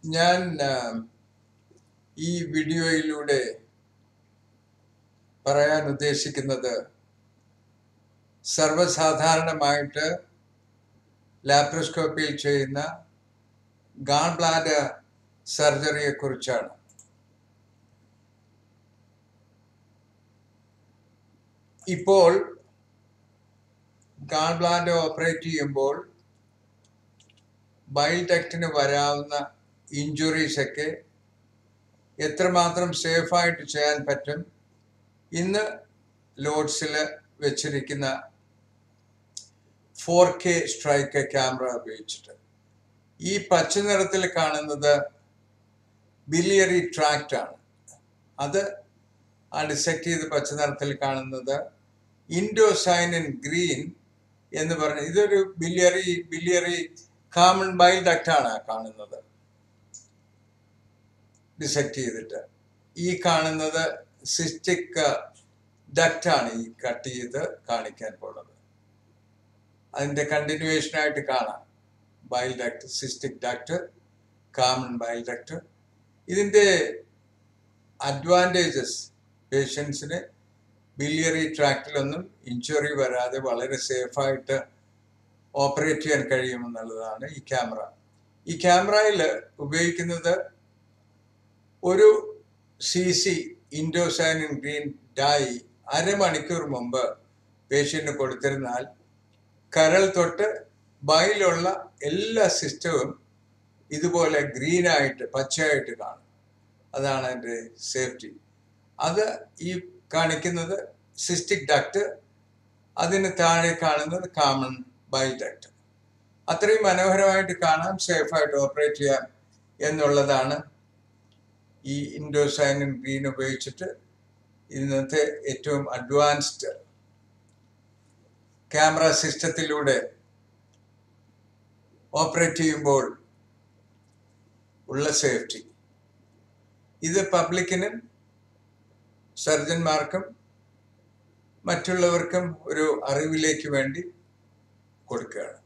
ഞാൻ ആ, ഈ വീഡിയോയിലൂടെ പറയാൻ ഉദ്ദേശിക്കുന്നത് സർവ്വസാധാരണമായിട്ട് ലാപ്രോസ്കോപ്പിയിൽ ചെയ്യുന്ന ഗാൾ ബ്ലാഡർ സർജറിയെ കുറിച്ചാണ് ഇപ്പോൾ ഗാൾ ബ്ലാഡർ ഓപ്പറേറ്റ് ചെയ്യുമ്പോൾ ബൈൽ ഡക്റ്റിന് വരാവുന്ന ഇഞ്ചുറീസ് ഒക്കെ എത്രമാത്രം സേഫായിട്ട് ചെയ്യാൻ പറ്റും ഇന്ന് ലോഡ്സിൽ വെച്ചിരിക്കുന്ന ഫോർ കെ സ്ട്രൈക്ക് ക്യാമറ ഉപയോഗിച്ചിട്ട് ഈ പച്ച നിറത്തിൽ കാണുന്നത് ബിലിയറി ട്രാക്റ്റ് ആണ് അത് ആ ഡിസെക്ട് ചെയ്ത് പച്ച നിറത്തിൽ കാണുന്നത് ഇൻഡോസൈനൻ ഗ്രീൻ എന്ന് പറഞ്ഞ ഇതൊരു ബിലിയറി ബിലിയറി കാമൺ ബൈൽ ഡക്റ്റാണ് കാണുന്നത് ഡിസെക്ട് ചെയ്തിട്ട് ഈ കാണുന്നത് സിസ്റ്റിക് ഡക്റ്റാണ് ഈ കട്ട് ചെയ്ത് കാണിക്കാൻ പോണത് അതിന്റെ കണ്ടിന്യൂവേഷൻ ആയിട്ട് കാണാം bile duct cystic duct common bile duct ഇതിന്റെ അഡ്വാൻറ്റേജസ് പേഷ്യൻസിന് ബിലിയറി ട്രാക്റ്റിലൊന്നും ഇഞ്ചുറി വരാതെ വളരെ സേഫായിട്ട് ഓപ്പറേറ്റ് ചെയ്യാൻ കഴിയുമെന്നുള്ളതാണ് ഈ ക്യാമറ ഈ ക്യാമറയിൽ ഉപയോഗിക്കുന്നത് ഒരു C C indocyanine green dye അരമണിക്കൂർ മുമ്പ് പേഷ്യന് കൊടുത്തിരുന്നാൽ കരൾ തൊട്ട് ബൈലുള്ള എല്ലാ സിസ്റ്റവും ഇതുപോലെ ഗ്രീനായിട്ട് പച്ചയായിട്ട് കാണും അതാണ് അതിൻ്റെ സേഫ്റ്റി അത് ഈ കാണിക്കുന്നത് സിസ്റ്റിക് ഡക്റ്റ് അതിന് താഴെ കാണുന്നത് കാമൺ ബൈൽ ഡക്റ്റ് അത്രയും മനോഹരമായിട്ട് കാണാം സേഫായിട്ട് ഓപ്പറേറ്റ് ചെയ്യാം എന്നുള്ളതാണ് ഈ ഇൻഡോസൈനിൻ ഗ്രീൻ ഉപയോഗിച്ചിട്ട് ഇന്നത്തെ ഏറ്റവും അഡ്വാൻസ്ഡ് ക്യാമറ സിസ്റ്റത്തിലൂടെ ഓപ്പറേറ്റ് ചെയ്യുമ്പോൾ ഉള്ള സേഫ്റ്റി ഇത് പബ്ലിക്കിനും സർജന്മാർക്കും മറ്റുള്ളവർക്കും ഒരു അറിവിലേക്ക് വേണ്ടി കൊടുക്കുകയാണ്